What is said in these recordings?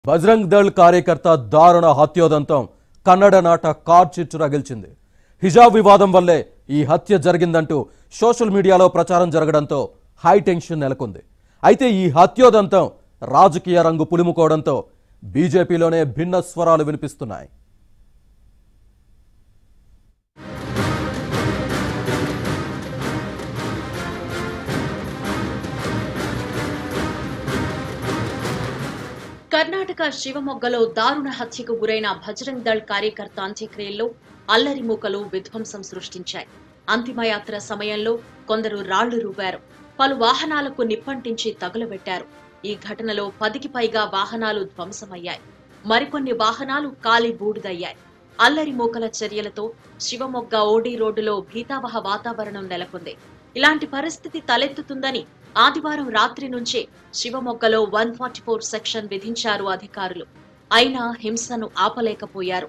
బజరంగ్ దళ్ కార్యకర్త దారుణ హత్యోదంతం కన్నడ నాట కార్చిచ్చు రగిల్చింది హిజాబ్ వివాదం వల్లే ఈ హత్య జరిగిందంటూ సోషల్ మీడియాలో ప్రచారం జరగడంతో హై టెన్షన్ నెలకొంది అయితే ఈ హత్యోదంతం రాజకీయ రంగు పులుముకోవడంతో బీజేపీలోనే భిన్న స్వరాలు వినిపిస్తున్నాయి కర్ణాటక శివమొగ్గలో దారుణ హత్యకు గురైన బజరంగ్ దళ్ కార్యకర్త అంత్యక్రియల్లో అల్లరి మూకలు విధ్వంసం సృష్టించాయి అంతిమయాత్ర సమయంలో కొందరు రాళ్లు రువ్వారు పలు వాహనాలకు నిప్పంటించి తగులబెట్టారు ఈ ఘటనలో పదికి పైగా వాహనాలు ధ్వంసమయ్యాయి మరికొన్ని వాహనాలు కాలి బూడిదయ్యాయి అల్లరి మూకల చర్యలతో శివమొగ్గ ఓడి రోడ్డులో భీతావహ వాతావరణం నెలకొంది ఇలాంటి పరిస్థితి తలెత్తుతుందని ఆదివారం రాత్రి నుంచే శివమొగ్గలో వన్ ఫార్టీ ఫోర్ సెక్షన్ విధించారు అధికారులు అయినా హింసను ఆపలేకపోయారు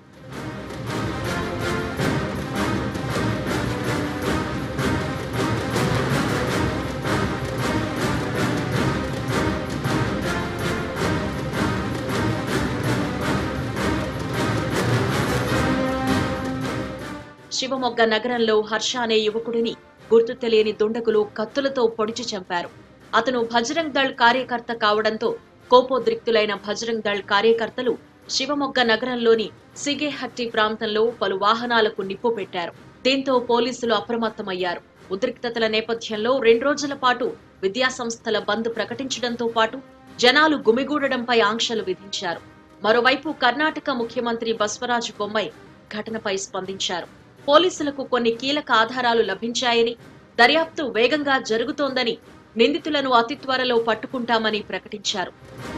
శివమొగ్గ నగరంలో హర్ష అనే యువకుడిని గుర్తు తెలియని దుండగులు కత్తులతో పొడిచి చంపారు అతను భజరంగ్ దళ్ కార్యకర్త కావడంతో కోపోద్రిక్తులైన భజరంగ్ దళ్ కార్యకర్తలు శివమొగ్గ నగరంలోని సిగేహట్టి ప్రాంతంలో పలు వాహనాలకు నిప్పు పెట్టారు దీంతో పోలీసులు అప్రమత్తమయ్యారు ఉద్రిక్తతల నేపథ్యంలో రెండు రోజుల పాటు విద్యాసంస్థల బంద్ ప్రకటించడంతో పాటు జనాలు గుమిగూడడంపై ఆంక్షలు విధించారు మరోవైపు కర్ణాటక ముఖ్యమంత్రి బస్వరాజు బొమ్మాయి ఘటనపై స్పందించారు పోలీసులకు కొన్ని కీలక ఆధారాలు లభించాయని దర్యాప్తు వేగంగా జరుగుతోందని నిందితులను అతి త్వరలో పట్టుకుంటామని ప్రకటించారు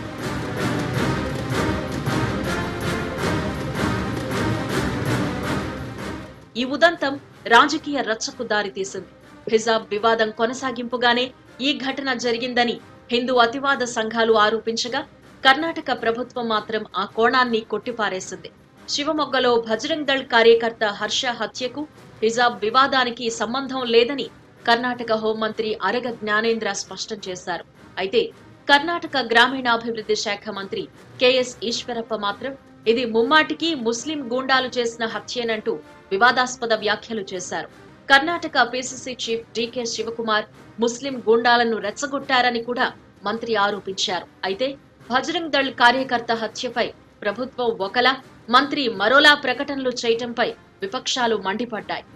ఈ ఉదంతం రాజకీయ రచ్చకు దారితీసింది హిజాబ్ వివాదం కొనసాగింపుగానే ఈ ఘటన జరిగిందని హిందూ అతివాద సంఘాలు ఆరోపించగా కర్ణాటక ప్రభుత్వం మాత్రం ఆ కోణాన్ని కొట్టిపారేసింది శివమొగ్గలో భజరంగ్ దళ్ కార్యకర్త హర్ష హత్యకు హిజాబ్ వివాదానికి సంబంధం లేదని కర్ణాటక హోంమంత్రి అరగ జ్ఞానేంద్ర స్పష్టం చేశారు అయితే కర్ణాటక గ్రామీణాభివృద్ధి శాఖ మంత్రి కెఎస్ ఈశ్వరప్ప మాత్రం ఇది ముమ్మాటికి ముస్లిం గూండాలు చేసిన హత్యేనంటూ వివాదాస్పద వ్యాఖ్యలు చేశారు కర్ణాటక పిసిసి చీఫ్ డీకే శివకుమార్ ముస్లిం గూండాలను రెచ్చగొట్టారని కూడా మంత్రి ఆరోపించారు అయితే భజరంగ్ దళ్ కార్యకర్త హత్యపై ప్రభుత్వం ఒకలా మంత్రి మరోలా ప్రకటనలు చేయటంపై విపక్షాలు మండిపడ్డాయి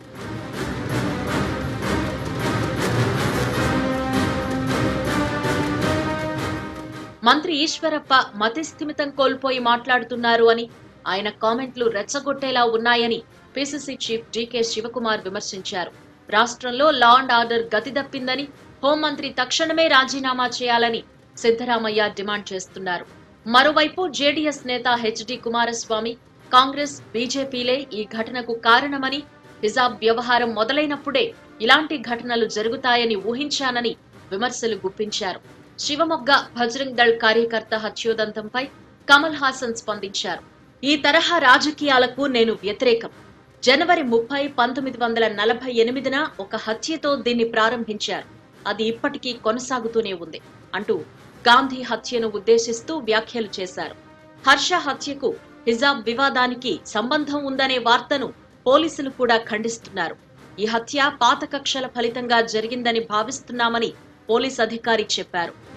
మంత్రి ఈశ్వరప్ప మతిస్థిమితం కోల్పోయి మాట్లాడుతున్నారు అని ఆయన కామెంట్లు రెచ్చగొట్టేలా ఉన్నాయని పిసిసి చీఫ్ డీకే శివకుమార్ విమర్శించారు రాష్ట్రంలో లా అండ్ ఆర్డర్ గతి తప్పిందని హోంమంత్రి తక్షణమే రాజీనామా చేయాలని సిద్ధరామయ్య డిమాండ్ చేస్తున్నారు మరోవైపు జేడీఎస్ నేత హెచ్డి కుమారస్వామి కాంగ్రెస్ బీజేపీలే ఈ ఘటనకు కారణమని హిజాబ్ వ్యవహారం మొదలైనప్పుడే ఇలాంటి ఘటనలు జరుగుతాయని ఊహించానని విమర్శలు గుప్పించారు శివమొగ్గ భజరంగ్ దళ్ కార్యకర్త హత్యోదంతంపై కమల్ హాసన్ స్పందించారు ఈ తరహా రాజకీయాలకు నేను వ్యతిరేకం జనవరి ముప్పై పంతొమ్మిది వందల నలభై ఎనిమిదిన ఒక హత్యతో దీన్ని ప్రారంభించారు అది ఇప్పటికీ కొనసాగుతూనే ఉంది అంటూ గాంధీ హత్యను ఉద్దేశిస్తూ వ్యాఖ్యలు చేశారు హర్ష హత్యకు హిజాబ్ వివాదానికి సంబంధం ఉందనే వార్తను పోలీసులు కూడా ఖండిస్తున్నారు ఈ హత్య పాత కక్షల ఫలితంగా జరిగిందని భావిస్తున్నామని పోలీస్ అధికారి చెప్పారు